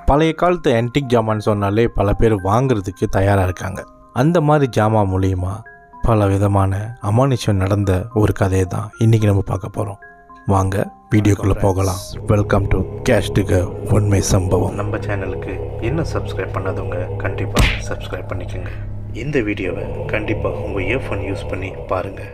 பழைய காலத்து ஆன்டிக் ஜாமான் சொன்னாலே பல பேர் வாங்குறதுக்கு தயாராக இருக்காங்க அந்த மாதிரி ஜாமா மூலியமா பல விதமான அமானுஷம் நடந்த ஒரு கதையை தான் இன்றைக்கி நம்ம பார்க்க போகிறோம் வாங்க வீடியோக்குள்ளே போகலாம் வெல்கம் டு கேஷ்டுக உண்மை சம்பவம் நம்ம சேனலுக்கு இன்னும் சப்ஸ்கிரைப் பண்ணாதவங்க கண்டிப்பாக சப்ஸ்கிரைப் பண்ணிக்கோங்க இந்த வீடியோவை கண்டிப்பாக உங்கள் இயர்ஃபோன் யூஸ் பண்ணி பாருங்கள்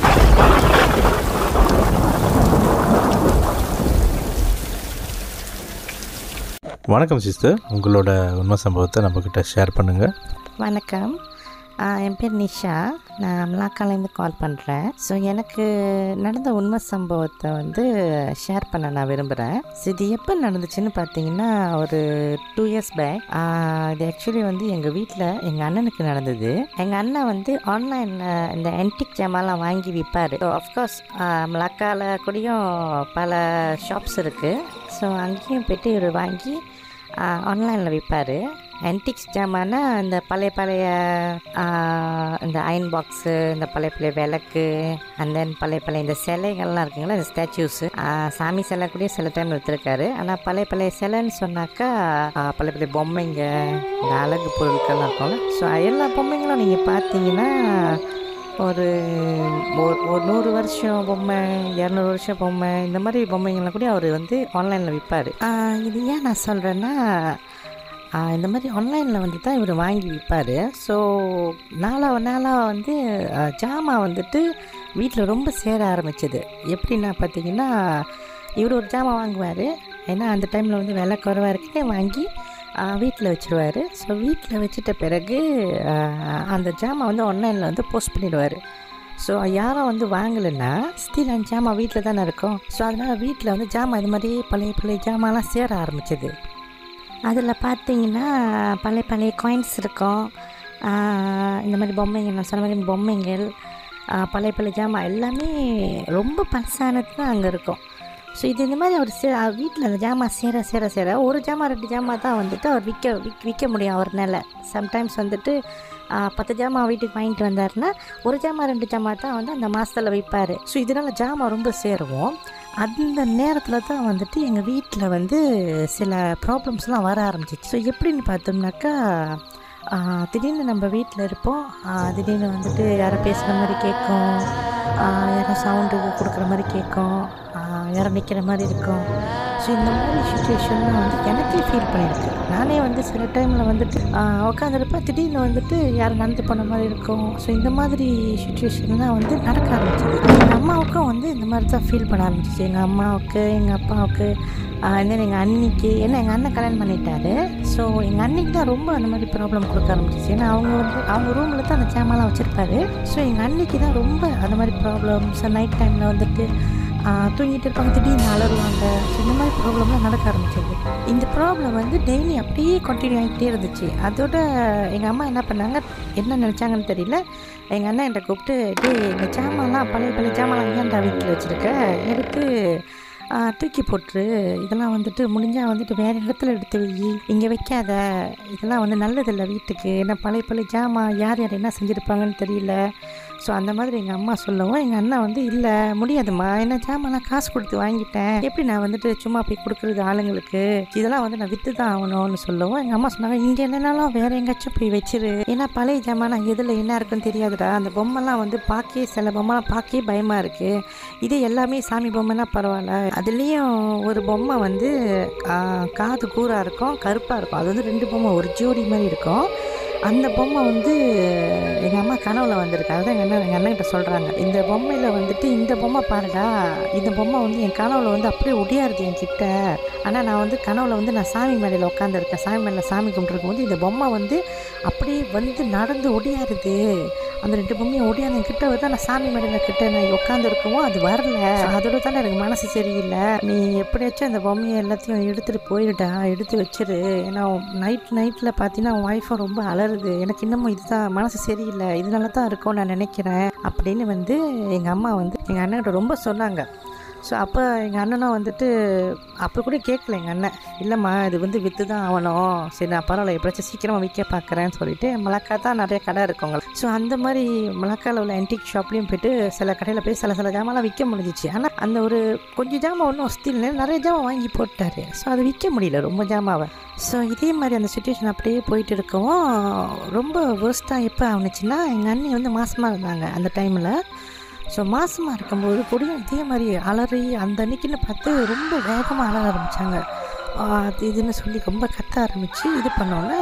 வணக்கம் சிஸ்டர் உங்களோட உண்மை சம்பவத்தை நம்மக்கிட்ட ஷேர் பண்ணுங்கள் வணக்கம் ஆ, என் பேர் நிஷா நான் மலாக்காலேருந்து கால் பண்ணுறேன் ஸோ எனக்கு நடந்த உண்மை சம்பவத்தை வந்து ஷேர் பண்ண நான் விரும்புகிறேன் ஸோ இது எப்போ நடந்துச்சுன்னு பார்த்தீங்கன்னா ஒரு டூ இயர்ஸ் பேக் இது ஆக்சுவலி வந்து எங்கள் வீட்டில் எங்கள் அண்ணனுக்கு நடந்தது எங்கள் அண்ணன் வந்து ஆன்லைனில் இந்த ஆன்டிக் ஜாமான்லாம் வாங்கி விற்பார் ஸோ அஃப்கோர்ஸ் மலாக்காவில் கூடயும் பல ஷாப்ஸ் இருக்குது ஸோ அங்கேயும் போய்ட்டு இவர் வாங்கி ஆன்லைனில் விற்பார் ஆன்டிக்ஸ் ஜாமான இந்த பழைய பழைய ஆ, இந்த அயன் பாக்ஸு இந்த பழைய பழைய விளக்கு அண்ட் தென் பழைய பழைய இந்த சிலைகள்லாம் இருக்குங்களா இந்த ஸ்டாச்சூஸு சாமி சிலை கூட சில டைம் எடுத்திருக்காரு ஆனால் பழைய பழைய சிலைன்னு சொன்னாக்கா ஆ, பழைய பழைய பொம்மைங்க இந்த அழகு பொருட்கள்லாம் இருக்கும்ல ஸோ எல்லா பொம்மைங்களும் நீங்கள் பார்த்தீங்கன்னா ஒரு ஒரு- ஒரு நூறு வருஷம் பொம்மை இரநூறு வருஷம் பொம்மை இந்த மாதிரி பொம்மைங்கள்லாம் கூட அவர் வந்து ஆன்லைனில் விற்பார் இது ஏன் நான் சொல்கிறேன்னா இந்த மாதிரி ஆன்லைனில் வந்து தான் இவர் வாங்கி விற்பார் ஸோ நாளாக நாளாக வந்து ஆ, ஜாமான் வந்துட்டு வீட்டில் ரொம்ப சேர ஆரம்பிச்சது எப்படின்னா பார்த்தீங்கன்னா இவர் ஒரு ஜாமான் வாங்குவார் ஏன்னா அந்த டைமில் வந்து விலை குறைவாக இருக்குன்னு வாங்கி வீட்டில் வச்சுருவார் ஸோ வீட்டில் வச்சிட்ட பிறகு ஆ, அந்த ஜாமான் வந்து ஆன்லைனில் வந்து போஸ்ட் பண்ணிடுவார் ஸோ யாரும் வந்து வாங்கலைன்னா ஸ்டில் அந்த ஜாமான் வீட்டில் தானே இருக்கும் ஸோ அதனால் வீட்டில் வந்து ஜாமான் இது மாதிரி பழைய பழைய ஜாமான்லாம் சேர ஆரம்பிச்சது அதில் பார்த்தீங்கன்னா பழைய பழைய காயின்ஸ் இருக்கும் ஆஹ் இந்த மாதிரி பொம்மைங்கள் நான் சொன்ன மாதிரி பொம்மைங்கள் ஆஹ் பழைய பழைய ஜாமான் எல்லாமே ரொம்ப பழசானது தான் அங்கே இருக்கும் ஸோ இது இந்த மாதிரி அவர் சே வீட்டில் அந்த ஜாமான் சேர சேர சேர ஒரு ஜாமான் ரெண்டு ஜாமான் தான் வந்துட்டு அவர் விற்க விக் விற்க முடியும் அவர்னால சம்டைம்ஸ் வந்துட்டு ஆஹ் பத்து ஜாமான் வீட்டுக்கு வாங்கிட்டு வந்தாருன்னா ஒரு ஜாமான் ரெண்டு ஜாமான் தான் வந்து அந்த மாதத்தில் விற்பார் ஸோ இதனால் ஜாமான் ரொம்ப சேருவோம் அந்த நேரத்தில் தான் வந்துட்டு எங்கள் வீட்டில் வந்து சில ப்ராப்ளம்ஸ்லாம் வர ஆரம்பிச்சிச்சு ஸோ எப்படின்னு பார்த்தோம்னாக்கா ஆஹ், திடீர்னு நம்ம வீட்டில் இருப்போம் ஆஹ், திடீர்னு வந்துட்டு யாரோ பேசுகிற மாதிரி கேட்கும் ஆஹ், யாரோ சவுண்டு கொடுக்குற மாதிரி கேட்கும் ஆஹ், யாரோ நிற்கிற மாதிரி இருக்கும் ஸோ இந்த மாதிரி சுச்சுவேஷன்லாம் வந்து எனக்கே ஃபீல் பண்ணியிருக்கு நானே வந்து சில டைமில் வந்துட்டு உட்காந்துருப்பேன் திடீர்னு வந்துட்டு யாரும் நடந்து போன மாதிரி இருக்கும் ஸோ இந்த மாதிரி சுச்சுவேஷன்லாம் வந்து நடக்க ஆரம்பிச்சது எங்கள் அம்மாவுக்கும் வந்து இந்த மாதிரி தான் ஃபீல் பண்ண ஆரம்பிச்சிச்சு எங்கள் அம்மாவுக்கு எங்கள் அப்பாவுக்கு தென் எங்கள் அண்ணிக்கு ஏன்னா எங்கள் அண்ணன் கல்யாணம் பண்ணிட்டாரு ஸோ எங்கள் அண்ணிக்கு தான் ரொம்ப அந்த மாதிரி ப்ராப்ளம் கொடுக்க ஆரம்பிச்சிச்சு ஏன்னா அவங்க வந்து அவங்க ரூமில் தான் அந்த சேமெல்லாம் வச்சுருப்பாரு ஸோ எங்கள் அண்ணிக்கு தான் ரொம்ப அந்த மாதிரி ப்ராப்ளம்ஸ் நைட் டைமில் வந்துட்டு ஆஹ் தூங்கிட்டு இருப்பாங்க திடீர்னு அலறுவாங்க ஸோ இந்த மாதிரி ப்ராப்ளம்லாம் நடக்க ஆரம்பிச்சது இந்த ப்ராப்ளம் வந்து டெய்லி அப்படியே கண்டினியூ ஆகிட்டே இருந்துச்சு அதோட எங்கள் அம்மா என்ன பண்ணாங்க என்ன நினச்சாங்கன்னு தெரியல எங்கள் அண்ணன் என்கிட்ட கூப்பிட்டு டேய் இந்த ஜாமான்லாம் பழைய பழைய ஜாமான்லாம் ஏன்டா வீட்டில் வச்சுருக்க எடுத்து ஆ, தூக்கி போட்டுரு இதெல்லாம் வந்துட்டு முடிஞ்சால் வந்துட்டு வேறு இடத்துல எடுத்து வை இங்கே வைக்காத இதெல்லாம் வந்து நல்லதில்லை வீட்டுக்கு ஏன்னா பழைய பழைய ஜாமான் யார் யார் என்ன செஞ்சுருப்பாங்கன்னு தெரியல ஸோ அந்த மாதிரி எங்கள் அம்மா சொல்லவும் எங்கள் அண்ணா வந்து இல்லை முடியாதும்மா ஏன்னா ஜாமான்லாம் காசு கொடுத்து வாங்கிட்டேன் எப்படி நான் வந்துட்டு சும்மா போய் கொடுக்குறது ஆளுங்களுக்கு இதெல்லாம் வந்து நான் விற்று தான் ஆகணும்னு சொல்லவும் எங்கள் அம்மா சொன்னாங்க இங்கே என்னன்னாலும் வேற எங்கேயாச்சும் போய் வச்சிரு ஏன்னா பழைய ஜாமான் எதில் என்ன இருக்குன்னு தெரியாதுடா அந்த பொம்மைலாம் வந்து பார்க்கவே சில பொம்மைலாம் பார்க்கவே பயமாக இருக்குது இது எல்லாமே சாமி பொம்மைனா பரவாயில்ல அதுலேயும் ஒரு பொம்மை வந்து ஆ, காது கூராக இருக்கும் கருப்பாக இருக்கும் அது வந்து ரெண்டு பொம்மை ஒரு ஜோடி மாதிரி இருக்கும் அந்த பொம்மை வந்து எங்கள் அம்மா கனவுல வந்திருக்கு அதுதான் எங்கள் அண்ணன் எங்கள் அண்ணன்கிட்ட சொல்கிறாங்க இந்த பொம்மையில் வந்துட்டு இந்த பொம்மை பாருடா இந்த பொம்மை வந்து என் கனவுல வந்து அப்படியே ஒடியாருது என் கிட்ட ஆனால் நான் வந்து கனவுல வந்து நான் சாமி மேடையில் உட்காந்துருக்கேன் சாமி மேடையில் சாமி கும்பிட்டுருக்கும் போது இந்த பொம்மை வந்து அப்படியே வந்து நடந்து ஒடியாருது அந்த ரெண்டு பொம்மையும் ஒடியாந்து என் கிட்ட வருது நான் சாமி மேடையில் கிட்ட நான் உட்காந்துருக்கவும் அது வரல அதோட தானே எனக்கு மனசு சரியில்லை நீ எப்படியாச்சும் அந்த பொம்மையை எல்லாத்தையும் எடுத்துகிட்டு போயிடுடா எடுத்து வச்சிரு ஏன்னா நைட் நைட்டில் பார்த்தீங்கன்னா உன் ஒய்ஃபும் ரொம்ப அலறுது எனக்கு இன்னமும் இதுதான் மனசு சரியில்லை இதனால தான் இருக்கும் நான் நினைக்கிறேன் அப்படின்னு வந்து எங்கள் அம்மா வந்து எங்கள் அண்ணன்கிட்ட ரொம்ப சொன்னாங்க ஸோ அப்போ எங்கள் அண்ணனும் வந்துட்டு அப்போ கூட கேட்கல எங்கள் அண்ணன் இல்லைம்மா இது வந்து விற்று தான் ஆகணும் சரி நான் பரவாயில்ல எப்படியாச்சும் சீக்கிரமாக விற்க பார்க்குறேன்னு சொல்லிட்டு மலக்கா தான் நிறைய கடை இருக்குங்க ஸோ அந்த மாதிரி மலக்காவில் உள்ள ஆன்டிக் ஷாப்லேயும் போயிட்டு சில கடையில் போய் சில சில ஜாமான்லாம் விற்க முடிஞ்சிச்சு ஆனால் அந்த ஒரு கொஞ்சம் ஜாமான் ஒன்றும் ஸ்டில் நிறைய ஜாமான் வாங்கி போட்டார் ஸோ அதை விற்க முடியல ரொம்ப ஜாமாவை ஸோ இதே மாதிரி அந்த சுச்சுவேஷன் அப்படியே போயிட்டு இருக்கவும் ரொம்ப வேர்ஸ்ட்டாக எப்போ ஆணுச்சுன்னா எங்கள் அண்ணி வந்து மாசமாக இருந்தாங்க அந்த டைமில் ஸோ மாசமாக இருக்கும்போது கூடயும் இதே மாதிரி அலறி அந்த அன்னைக்குன்னு பார்த்து ரொம்ப வேகமாக அலற ஆரம்பித்தாங்க அது இதுன்னு சொல்லி ரொம்ப கத்த ஆரம்பித்து இது பண்ணோன்னே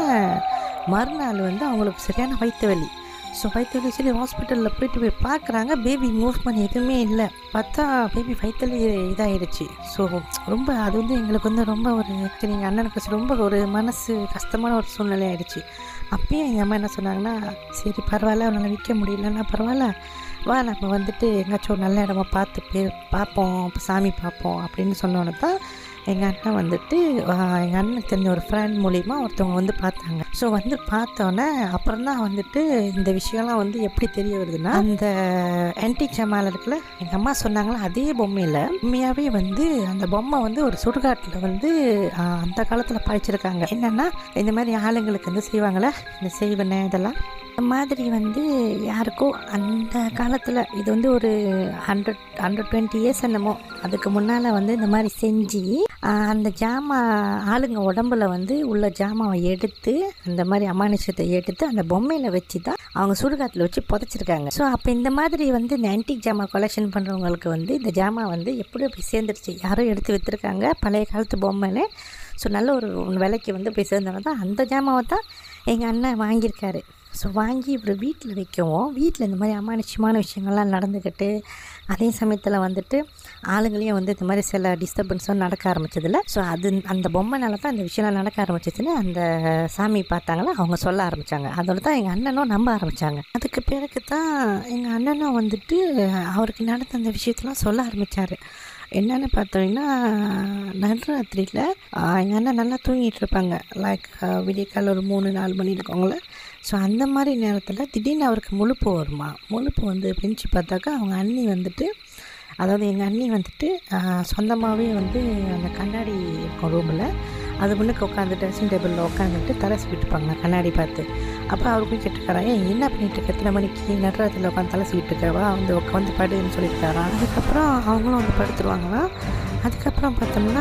மறுநாள் வந்து அவங்களுக்கு சரியான வயிற்று வலி ஸோ வயிற்று வலி சொல்லி ஹாஸ்பிட்டலில் போயிட்டு போய் பார்க்குறாங்க பேபி மூவ்மெண்ட் எதுவுமே இல்லை பார்த்தா பேபி வயிற்றுல இதாகிடுச்சு ஸோ ரொம்ப அது வந்து எங்களுக்கு வந்து ரொம்ப ஒரு சரி எங்கள் அண்ணனுக்கு ரொம்ப ஒரு மனசு கஷ்டமான ஒரு சூழ்நிலை ஆயிடுச்சு அப்பயும் எங்கள் அம்மா என்ன சொன்னாங்கன்னா சரி பரவாயில்ல அவனால் விற்க முடியலன்னா பரவாயில்ல வா நம்ம வந்துட்டு எங்கேயாச்சும் ஒரு நல்ல இடமா பார்த்து பே பார்ப்போம் சாமி பார்ப்போம் அப்படின்னு சொன்னோன்னே தான் எங்கள் அண்ணன் வந்துட்டு எங்கள் அண்ணனுக்கு தெரிஞ்ச ஒரு ஃப்ரெண்ட் மூலிமா ஒருத்தவங்க வந்து பார்த்தாங்க ஸோ வந்து பார்த்தோன்னே அப்புறம் தான் வந்துட்டு இந்த விஷயம்லாம் வந்து எப்படி தெரிய வருதுன்னா அந்த ஆன்டிக் ஜமால் இருக்குல்ல எங்கள் அம்மா சொன்னாங்களா அதே பொம்மையில் உண்மையாகவே வந்து அந்த பொம்மை வந்து ஒரு சுடுகாட்டில் வந்து ஆஹ், அந்த காலத்தில் பாய்ச்சிருக்காங்க என்னென்னா இந்த மாதிரி ஆளுங்களுக்கு வந்து செய்வாங்களே இந்த செய்வன இதெல்லாம் இந்த மாதிரி வந்து யாருக்கோ அந்த காலத்தில் இது வந்து ஒரு ஹண்ட்ரட் ஹண்ட்ரட் டுவெண்ட்டி இயர்ஸ் என்னமோ அதுக்கு முன்னால் வந்து இந்த மாதிரி செஞ்சு ஆஹ், அந்த ஜாமா ஆளுங்க உடம்புல வந்து உள்ள ஜாமாவை எடுத்து அந்த மாதிரி அமானுஷத்தை எடுத்து அந்த பொம்மையில் வச்சு தான் அவங்க சுடுகாட்டில் வச்சு புதைச்சிருக்காங்க ஸோ அப்போ இந்த மாதிரி வந்து இந்த ஆன்டிக் ஜாமா கொலெக்ஷன் பண்ணுறவங்களுக்கு வந்து இந்த ஜாமா வந்து எப்படியோ போய் சேர்ந்துருச்சு யாரோ எடுத்து விற்றுருக்காங்க பழைய காலத்து பொம்மைன்னு ஸோ நல்ல ஒரு விலைக்கு வந்து போய் சேர்ந்தவங்க தான் அந்த ஜாமாவை தான் எங்கள் அண்ணன் வாங்கியிருக்காரு ஸோ வாங்கி இவர் வீட்டில் வைக்கவும் வீட்டில் இந்த மாதிரி அமானுஷ்யமான விஷயங்கள்லாம் நடந்துக்கிட்டு அதே சமயத்தில் வந்துட்டு ஆளுங்களையும் வந்து இந்த மாதிரி சில டிஸ்டர்பன்ஸும் நடக்க ஆரம்பிச்சதில்ல ஸோ அது அந்த பொம்மைனால தான் அந்த விஷயம்லாம் நடக்க ஆரம்பிச்சிச்சுன்னு அந்த சாமி பார்த்தாங்களா அவங்க சொல்ல ஆரம்பித்தாங்க அதோட தான் எங்கள் அண்ணனும் நம்ப ஆரம்பித்தாங்க அதுக்கு பிறகு தான் எங்கள் அண்ணனும் வந்துட்டு அவருக்கு நடந்த அந்த விஷயத்தெல்லாம் சொல்ல ஆரம்பித்தார் என்னென்னு பார்த்தோம்னா நடுராத்திரியில் எங்கள் அண்ணன் நல்லா தூங்கிட்டு இருப்பாங்க லைக் விடியக்கால ஒரு மூணு நாலு மணி இருக்கவங்கள ஸோ அந்த மாதிரி நேரத்தில் திடீர்னு அவருக்கு முழுப்பு வருமா முழுப்பு வந்து பெஞ்சு பார்த்தாக்கா அவங்க அண்ணி வந்துட்டு அதாவது எங்கள் அண்ணி வந்துட்டு சொந்தமாகவே வந்து அந்த கண்ணாடி இருக்கும் ரூமில் அது முன்னுக்கு உட்காந்து ட்ரெஸ்ஸிங் டேபிளில் உட்காந்துட்டு தலை சீவிட்டுப்பாங்க கண்ணாடி பார்த்து அப்போ அவருக்கும் கேட்டுருக்காரா ஏன் என்ன பண்ணிட்டு இருக்க எத்தனை மணிக்கு நடுராத்திரியில் உட்காந்து தலை சீவிட்டு இருக்கவா வந்து உட்காந்து படுன்னு சொல்லியிருக்காராம் அதுக்கப்புறம் அவங்களும் வந்து படுத்துருவாங்களாம் அதுக்கப்புறம் பார்த்தோம்னா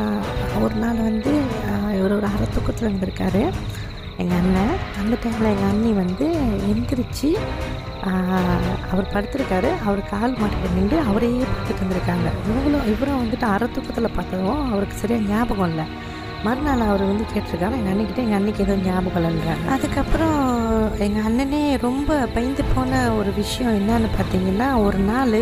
ஒரு நாள் வந்து ஆஹ், இவர் ஒரு அரை தூக்கத்தில் இருந்திருக்காரு எங்கள் அண்ணன் அந்த டைமில் எங்கள் அண்ணி வந்து எந்திரிச்சு ஆஹ், அவர் படுத்திருக்காரு அவர் கால் மாட்டிட்டு நின்று அவரையே பார்த்துட்டு இருந்திருக்காங்க இவங்களும் இவரும் வந்துட்டு அரை தூக்கத்தில் பார்த்ததும் அவருக்கு சரியாக ஞாபகம் இல்லை மறுநாள் அவர் வந்து கேட்டிருக்காரு எங்கள் அண்ணிக்கிட்ட எங்கள் அன்னைக்கு எதுவும் ஞாபகம் இல்லைங்க அதுக்கப்புறம் எங்கள் அண்ணனே ரொம்ப பயந்து போன ஒரு விஷயம் என்னன்னு பார்த்தீங்கன்னா ஒரு நாள்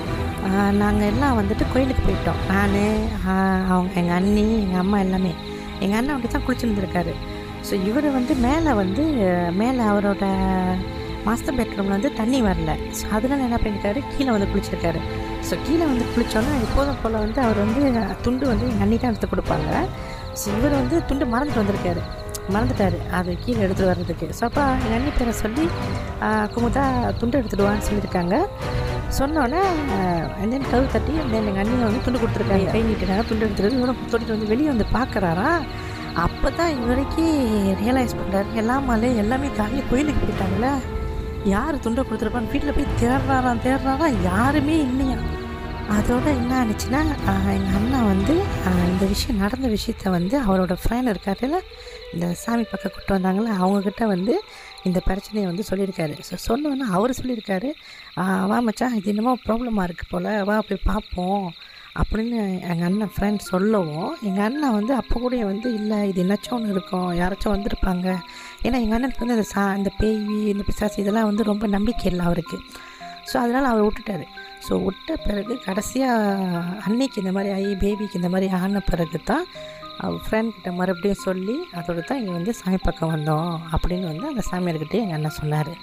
நாங்கள் எல்லாம் வந்துட்டு கோயிலுக்கு போயிட்டோம் நான் அவங்க எங்கள் அண்ணி எங்கள் அம்மா எல்லாமே எங்கள் அண்ணன் அப்படி தான் குளிச்சுருந்துருக்காரு ஸோ இவர் வந்து மேலே வந்து மேலே அவரோட மாஸ்டர் பெட்ரூமில் வந்து தண்ணி வரல ஸோ அதனால என்ன பண்ணியிருக்காரு கீழே வந்து குளிச்சிருக்காரு ஸோ கீழே வந்து குளித்தோன்னா எப்போதும் போல் வந்து அவர் வந்து துண்டு வந்து எங்கள் அண்ணி தான் எடுத்து கொடுப்பாங்க ஸோ இவர் வந்து துண்டு மறந்துட்டு வந்திருக்காரு மறந்துட்டாரு அது கீழே எடுத்துகிட்டு வர்றதுக்கு ஸோ அப்போ எங்கள் அண்ணி பேரை சொல்லி ஆஹ், குமுதா துண்டு எடுத்துடுவான்னு சொல்லியிருக்காங்க சொன்னோன்னே அந்த கவு தட்டி அந்த எங்கள் அண்ணியை வந்து துண்டு கொடுத்துருக்காங்க கை நீட்டினாங்க துண்டு எடுத்துட்டு இவரும் தொட்டிட்டு வந்து வெளியே வந்து பார்க்குறாரா அப்போ தான் இவரைக்கு ரியலைஸ் பண்ணுறாரு எல்லாமாலே எல்லாமே காலையில் கோயிலுக்கு போயிட்டாங்களே யார் துண்டை கொடுத்துருப்பான்னு வீட்டில் போய் தேடுறாராம் தேடுறாராம் யாருமே இல்லையா அதோட என்ன ஆனிச்சுன்னா எங்கள் அண்ணா வந்து ஆஹ், இந்த விஷயம் நடந்த விஷயத்த வந்து அவரோட ஃப்ரெண்ட் இருக்காருல்ல இந்த சாமி பக்கம் கூட்டு வந்தாங்களே அவங்கக்கிட்ட வந்து இந்த பிரச்சனையை வந்து சொல்லியிருக்காரு ஸோ சொன்னோன்னே அவர் சொல்லியிருக்காரு "ஆஹ், வா மச்சான் இது என்னமோ ப்ராப்ளமாக இருக்குது போல் வா போய் பார்ப்போம் அப்படின்னு எங்கள் அண்ணன் ஃப்ரெண்ட் சொல்லவும் எங்கள் அண்ணன் வந்து அப்போ கூட வந்து இல்லை இது என்னாச்சும் ஒன்று இருக்கும் யாராச்சும் வந்திருப்பாங்க ஏன்னா எங்கள் அண்ணனுக்கு வந்து இந்த சா இந்த பேய் இந்த பிசாசு இதெல்லாம் வந்து ரொம்ப நம்பிக்கை இல்லை அவருக்கு ஸோ அதனால் அவர் விட்டுட்டாரு ஸோ விட்ட பிறகு கடைசியாக அன்னைக்கு இந்த மாதிரி ஆகி பேபிக்கு இந்த மாதிரி ஆன பிறகு தான் அவர் ஃப்ரெண்ட் கிட்ட மறுபடியும் சொல்லி அதோட தான் இங்கே வந்து சாமி பக்கம் வந்தோம் அப்படின்னு வந்து அந்த சாமியார்கிட்டே எங்கள் அண்ணன் சொன்னார்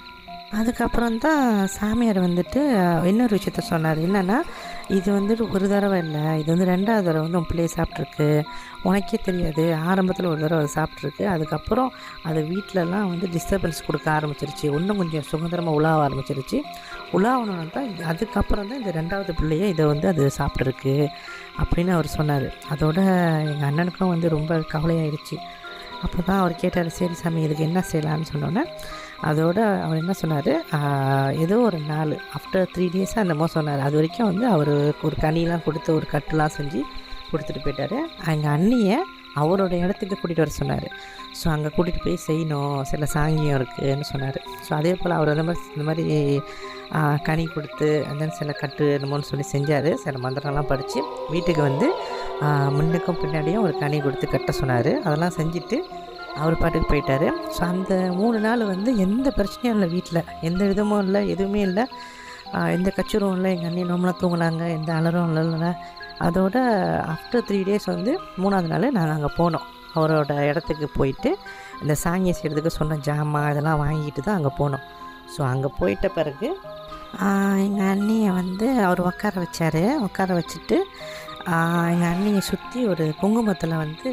அதுக்கப்புறம் தான் சாமியார் வந்துட்டு அஹ், இன்னொரு விஷயத்த சொன்னார் என்னென்னா இது வந்துட்டு ஒரு தடவை இல்லை இது வந்து ரெண்டாவது தடவை வந்து உன் பிள்ளைய சாப்பிட்ருக்கு உனக்கே தெரியாது ஆரம்பத்தில் ஒரு தடவை அது சாப்பிட்ருக்கு அதுக்கப்புறம் அது வீட்டிலலாம் வந்து டிஸ்டர்பன்ஸ் கொடுக்க ஆரம்பிச்சிருச்சு இன்னும் கொஞ்சம் சுதந்திரமாக உலாவ ஆரம்பிச்சிருச்சு உலாவணும் தான் இது- அதுக்கப்புறம் தான் இந்த ரெண்டாவது பிள்ளைய இதை வந்து அது சாப்பிட்ருக்கு அப்படின்னு அவர் சொன்னார் அதோட எங்கள் அண்ணனுக்கும் வந்து ரொம்ப கவலையாயிருச்சு அப்போ தான் அவர் கேட்டார் சரி சாமி இதுக்கு என்ன செய்யலான்னு சொன்னோன்னே அதோட அவர் என்ன சொன்னார் ஏதோ ஒரு நாள் ஆஃப்டர் த்ரீ டேஸாக என்னமோ சொன்னார் அது வரைக்கும் வந்து அவர் ஒரு கனிலாம் கொடுத்து ஒரு கட்டுலாம் செஞ்சு கொடுத்துட்டு போயிட்டார் எங்கள் அண்ணியை அவரோட இடத்துக்கு கூட்டிகிட்டு வர சொன்னார் ஸோ அங்கே கூட்டிகிட்டு போய் செய்யணும் சில சாங்கியம் இருக்குதுன்னு சொன்னார் ஸோ அதே போல் அவர் அந்த மாதிரி இந்த மாதிரி ஆ, கனி கொடுத்து and then சில கட்டு என்னமோன்னு சொல்லி செஞ்சார் சில மந்திரம்லாம் படித்து வீட்டுக்கு வந்து ஆ, முன்னுக்கும் பின்னாடியும் ஒரு கனி கொடுத்து கட்ட சொன்னார் அதெல்லாம் செஞ்சுட்டு அவர் பாட்டுக்கு போயிட்டார் ஸோ அந்த மூணு நாள் வந்து எந்த பிரச்சனையும் இல்லை வீட்டில் எந்த விதமும் இல்லை எதுவுமே இல்லை ஆ, எந்த கச்சரும் இல்லை எங்கள் அண்ணி நோம்பலாம் தூங்கினாங்க எந்த அலரும் இல்லை அதோட ஆஃப்டர் த்ரீ டேஸ் வந்து மூணாவது நாள் நாங்கள் அங்கே போனோம் அவரோட இடத்துக்கு போயிட்டு இந்த சாங்கிய செய்கிறதுக்கு சொன்ன ஜாமான் இதெல்லாம் வாங்கிட்டு தான் அங்கே போனோம் ஸோ அங்கே போயிட்ட பிறகு எங்கள் அண்ணியை வந்து அவர் உட்கார வச்சார் உட்கார வச்சுட்டு எங்கள் அண்ணியை சுற்றி ஒரு குங்குமத்தில் வந்து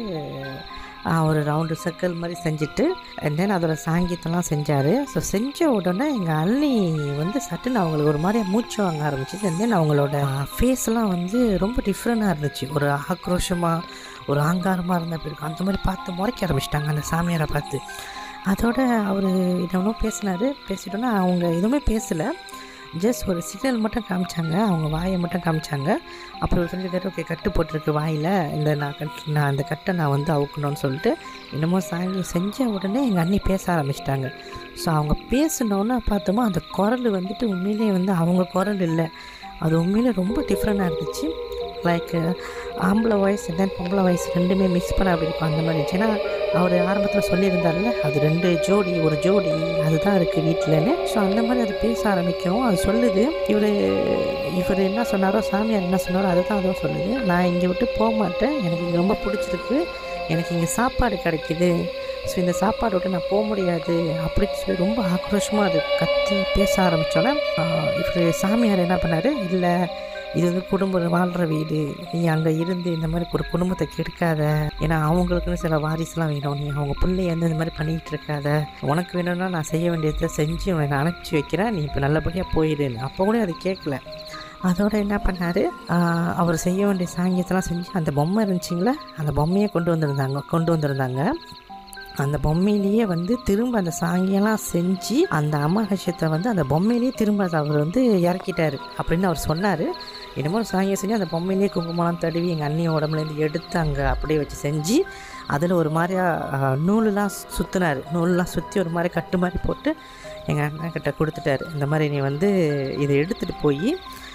ஆ, ஒரு ரவுண்டு சர்க்கிள் மாதிரி செஞ்சுட்டு அண்ட் தென் அதோட சாங்கியத்தெல்லாம் செஞ்சார் ஸோ செஞ்ச உடனே எங்கள் அண்ணி வந்து சட்டுன்னு அவங்களுக்கு ஒரு மாதிரி மூச்சு வாங்க ஆரம்பிச்சிச்சு அண்ட் தென் அவங்களோட ஃபேஸ்லாம் வந்து ரொம்ப டிஃப்ரெண்ட்டாக இருந்துச்சு ஒரு ஆக்ரோஷமாக ஒரு ஆங்காரமாக இருந்த பேருக்கு அந்த மாதிரி பார்த்து முறைக்க ஆரம்பிச்சிட்டாங்க அந்த சாமியாரை பார்த்து அதோட அவர் என்னவோ பேசினார் பேசிட்டோன்னா அவங்க எதுவுமே பேசலை ஜஸ்ட் ஒரு சிக்னல் மட்டும் காமிச்சாங்க அவங்க வாயை மட்டும் காமிச்சாங்க அப்புறம் ஒரு சொல்லியிருக்காரு ஓகே கட்டு போட்டிருக்கு வாயில் இந்த நான் கட் நான் அந்த கட்டை நான் வந்து அவுக்கணும்னு சொல்லிட்டு என்னமோ சாங்கி செஞ்ச உடனே எங்கள் அண்ணி பேச ஆரம்பிச்சிட்டாங்க ஸோ அவங்க பேசினோன்னே பார்த்தோமா அந்த குரல் வந்துட்டு உண்மையிலே வந்து அவங்க குரல் இல்லை அது உண்மையிலே ரொம்ப டிஃப்ரெண்ட்டாக இருந்துச்சு லைக் ஆம்பளை வாய்ஸ் தென் பொம்பளை வாய்ஸ் ரெண்டுமே மிக்ஸ் பண்ண அப்படி இருக்கும் அந்த மாதிரி இருந்துச்சு ஏன்னா அவர் ஆரம்பத்தில் சொல்லியிருந்தார்ல அது ரெண்டு ஜோடி ஒரு ஜோடி அதுதான் இருக்குது வீட்டிலன்னு ஸோ அந்த மாதிரி அது பேச ஆரம்பிக்கவும் அது சொல்லுது இவர் இவர் என்ன சொன்னாரோ சாமியார் என்ன சொன்னாரோ அதை தான் அதுவும் சொல்லுது நான் இங்கே விட்டு போக மாட்டேன் எனக்கு இங்கே ரொம்ப பிடிச்சிருக்கு எனக்கு இங்கே சாப்பாடு கிடைக்குது ஸோ இந்த சாப்பாடு விட்டு நான் போக முடியாது அப்படின்னு சொல்லி ரொம்ப ஆக்ரோஷமாக அது கத்தி பேச ஆரம்பித்தோன்னே இவர் சாமியார் என்ன பண்ணார் இல்லை இது வந்து குடும்பம் வாழ்கிற வீடு நீ அங்கே இருந்து இந்த மாதிரி ஒரு குடும்பத்தை கெடுக்காத ஏன்னா அவங்களுக்குன்னு சில வாரிசுலாம் வேணும் நீ அவங்க பிள்ளைய வந்து இந்த மாதிரி பண்ணிகிட்டு இருக்காத உனக்கு வேணும்னா நான் செய்ய வேண்டியதை செஞ்சு உன்னை நான் அனுப்பிச்சி வைக்கிறேன் நீ இப்போ நல்லபடியாக போயிடுன்னு அப்போ கூட அது கேட்கல அதோட என்ன பண்ணார் அவர் செய்ய வேண்டிய சாங்கியத்தெல்லாம் செஞ்சு அந்த பொம்மை இருந்துச்சிங்களே அந்த பொம்மையை கொண்டு வந்திருந்தாங்க கொண்டு வந்திருந்தாங்க அந்த பொம்மையிலேயே வந்து திரும்ப அந்த சாங்கியெல்லாம் செஞ்சு அந்த அமாகசியத்தை வந்து அந்த பொம்மையிலேயே திரும்ப அதை அவர் வந்து இறக்கிட்டாரு அப்படின்னு அவர் சொன்னார் என்னமோ ஒரு சாங்கியம் செஞ்சு அந்த பொம்மையிலேயே குங்குமம்லாம் தடவி எங்கள் அண்ணி உடம்புலேருந்து எடுத்து அங்கே அப்படியே வச்சு செஞ்சு அதில் ஒரு மாதிரியா அஹ், நூலுலாம் சுற்றினார் நூலெலாம் சுற்றி ஒரு மாதிரி கட்டு மாதிரி போட்டு எங்கள் அண்ணன் கிட்ட கொடுத்துட்டாரு இந்த மாதிரி நீ வந்து இதை எடுத்துகிட்டு போய்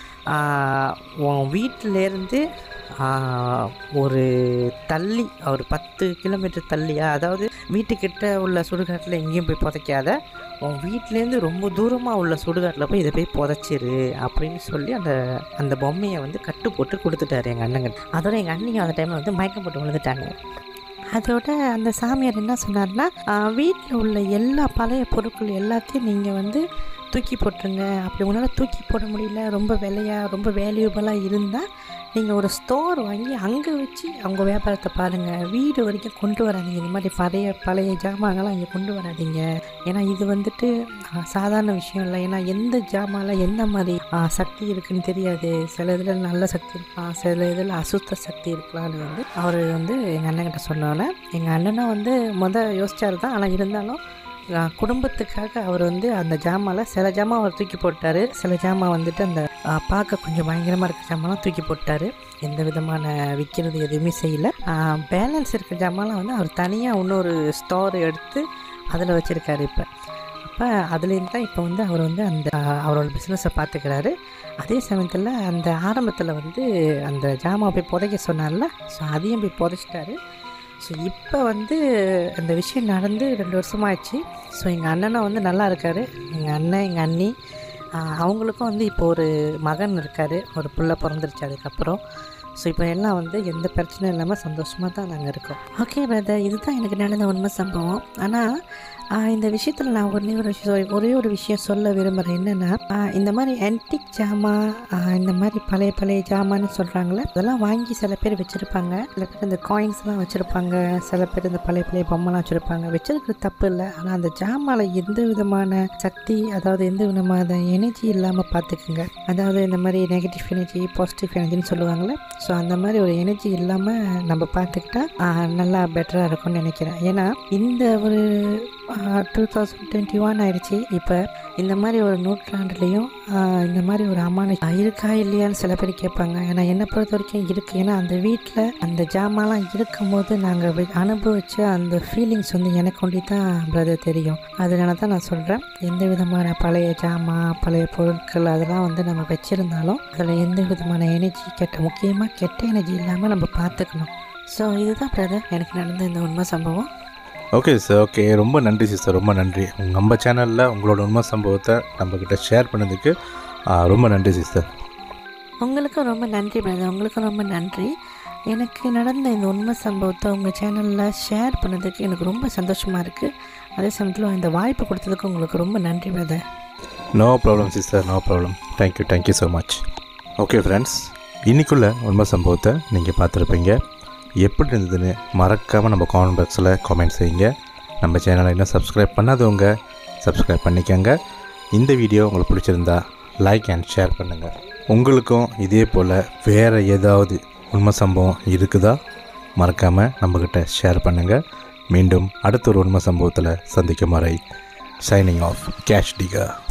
உன் வீட்டிலேருந்து ஒரு தள்ளி ஒரு பத்து கிலோமீட்டர் தள்ளியா அதாவது வீட்டுக்கிட்ட உள்ள சுடுகாட்டில் எங்கேயும் போய் புதைக்காத உன் வீட்டிலேருந்து ரொம்ப தூரமாக உள்ள சுடுகாட்டில் போய் இதை போய் புதைச்சிரு அப்படின்னு சொல்லி அந்த அந்த பொம்மையை வந்து கட்டு போட்டு கொடுத்துட்டாரு எங்கள் அண்ணங்க அதோட எங்கள் அண்ணிங்க அந்த டைமில் வந்து மயக்கம் போட்டு விழுந்துட்டாங்க அதோட அந்த சாமியார் என்ன சொன்னார்னா வீட்டில் உள்ள எல்லா பழைய பொருட்கள் எல்லாத்தையும் நீங்கள் வந்து தூக்கி போட்டுருங்க அப்படி உங்களால் தூக்கி போட முடியல ரொம்ப விலையாக ரொம்ப வேல்யூபலாக இருந்தால் நீங்கள் ஒரு ஸ்டோர் வாங்கி அங்கே வச்சு அவங்க வியாபாரத்தை பாருங்கள் வீடு வரைக்கும் கொண்டு வராதீங்க இந்த மாதிரி பழைய பழைய ஜாமான்கள்லாம் இங்கே கொண்டு வராதீங்க ஏன்னா இது வந்துட்டு ஆ, சாதாரண விஷயம் இல்லை ஏன்னா எந்த ஜாமான்ல எந்த மாதிரி ஆ, சக்தி இருக்குன்னு தெரியாது சில இதில் நல்ல சக்தி இருக்கலாம் சில இதில் அசுத்த சக்தி இருக்கலாம்னு வந்து அவர் வந்து எங்கள் அண்ணன்கிட்ட சொன்னோன்னே எங்கள் அண்ணனும் வந்து மொதல் யோசிச்சார் தான் ஆனால் இருந்தாலும் ஆ, குடும்பத்துக்காக அவர் வந்து அந்த ஜாமான்ல சில ஜாமான் அவர் தூக்கி போட்டார் சில ஜாமான் வந்துட்டு அந்த ஆ, பார்க்க கொஞ்சம் பயங்கரமாக இருக்க ஜாமான்லாம் தூக்கி போட்டார் எந்த விதமான விற்கிறது எதுவுமே செய்யலை பேலன்ஸ் இருக்க ஜாமான்லாம் வந்து அவர் தனியாக இன்னொரு ஸ்டோர் எடுத்து அதில் வச்சுருக்காரு இப்போ அப்போ அதுலேருந்து தான் இப்போ வந்து அவர் வந்து அந்த ஆ, அவரோட பிஸ்னஸை பார்த்துக்கிறாரு அதே சமயத்தில் அந்த ஆரம்பத்தில் வந்து அந்த ஜாமான் போய் புதைக்க சொன்னார்ல ஸோ அதையும் போய் புதைச்சிட்டாரு ஸோ இப்போ வந்து அந்த விஷயம் நடந்து ரெண்டு வருஷமாகிடுச்சு ஸோ எங்கள் அண்ணனும் வந்து நல்லா இருக்கார் எங்கள் அண்ணன் எங்கள் அண்ணி ஆஹ் அவங்களுக்கும் வந்து இப்போ ஒரு மகன் இருக்கார் ஒரு புள்ள பிறந்துருச்சு அதுக்கப்புறம் ஸோ இப்போ எல்லாம் வந்து எந்த பிரச்சனையும் இல்லாமல் சந்தோஷமாக தான் நாங்கள் இருக்கோம் ஓகே பிரதர் இதுதான் எனக்கு நடந்த உண்மை சம்பவம் ஆனால் ஆஹ் இந்த விஷயத்தில் நான் ஒரே ஒரு விஷயம் sorry, ஒரே ஒரு விஷயம் சொல்ல விரும்புகிறேன் என்னென்னா இந்த மாதிரி ஆன்டிக் ஜாமா ஆஹ் இந்த மாதிரி பழைய பழைய ஜாமான்னு சொல்கிறாங்களே அதெல்லாம் வாங்கி சில பேர் வச்சுருப்பாங்க சில பேர் இந்த காயின்ஸ்லாம் வச்சுருப்பாங்க சில பேர் இந்த பழைய பழைய பொம்மைலாம் வச்சுருப்பாங்க வச்சிருக்கிறது தப்பு இல்லை ஆனால் அந்த ஜாமால எந்த விதமான சக்தி அதாவது எந்த விதமான எனர்ஜி இல்லாமல் பார்த்துக்குங்க அதாவது இந்த மாதிரி நெகட்டிவ் எனர்ஜி பாசிட்டிவ் எனர்ஜின்னு சொல்லுவாங்கள்ல ஸோ அந்த மாதிரி ஒரு எனர்ஜி இல்லாமல் நம்ம பார்த்துக்கிட்டா ஆஹ், நல்லா பெட்டராக இருக்கும்னு நினைக்கிறேன் ஏன்னா இந்த ஒரு டூ தௌசண்ட் டுவெண்ட்டி ஒன் ஆயிடுச்சு இப்போ இந்த மாதிரி ஒரு நூற்றாண்டுலேயும் ஆஹ், இந்த மாதிரி ஒரு அம்மானு இருக்கா இல்லையான்னு சில பேர் கேட்பாங்க ஏன்னா என்னை பொறுத்த வரைக்கும் இருக்குது ஏன்னா அந்த வீட்டில் அந்த ஜாமான்லாம் இருக்கும்போது நாங்கள் அனுபவிச்ச அந்த ஃபீலிங்ஸ் வந்து எனக்கு ஒண்டி தான் பிரதர் தெரியும் அதனால தான் நான் சொல்கிறேன் எந்த விதமான பழைய ஜாமான் பழைய பொருட்கள் அதெல்லாம் வந்து நம்ம வச்சுருந்தாலும் அதில் எந்த விதமான எனர்ஜி கெட்ட முக்கியமாக கெட்ட எனர்ஜி இல்லாமல் நம்ம பார்த்துக்கணும் ஸோ இதுதான் பிரதர் எனக்கு நடந்த இந்த உண்மை சம்பவம் ஓகே சார் ஓகே ரொம்ப நன்றி சிஸ்டர் ரொம்ப நன்றி உங்க- நம்ம சேனலில் உங்களோட உண்மை சம்பவத்தை நம்மக்கிட்ட ஷேர் பண்ணதுக்கு ஆ, ரொம்ப நன்றி சிஸ்டர் உங்களுக்கும் ரொம்ப நன்றி பிரதர் உங்களுக்கும் ரொம்ப நன்றி எனக்கு நடந்த இந்த உண்மை சம்பவத்தை உங்கள் சேனலில் ஷேர் பண்ணதுக்கு எனக்கு ரொம்ப சந்தோஷமாக இருக்குது அதே சமயத்தில் இந்த வாய்ப்பு கொடுத்ததுக்கு உங்களுக்கு ரொம்ப நன்றி brother no problem sister no problem thank you thank you so much okay friends இன்னைக்குள்ள உண்மை சம்பவத்தை நீங்கள் பார்த்துருப்பீங்க எப்படி இருந்ததுன்னு மறக்காமல் நம்ம காமெண்ட் பாக்ஸில் காமெண்ட் செய்யுங்க நம்ம சேனலை இன்னும் சப்ஸ்கிரைப் பண்ணாதவங்க சப்ஸ்கிரைப் பண்ணிக்கோங்க இந்த வீடியோ உங்களுக்கு பிடிச்சிருந்தா லைக் அண்ட் ஷேர் பண்ணுங்கள் உங்களுக்கும் இதே போல் வேறு ஏதாவது உண்மை சம்பவம் இருக்குதா மறக்காமல் நம்மக்கிட்ட ஷேர் பண்ணுங்கள் மீண்டும் அடுத்த ஒரு உண்மை சம்பவத்தில் சந்திக்கும் வரை சைனிங் ஆஃப் கேஷ் டிகா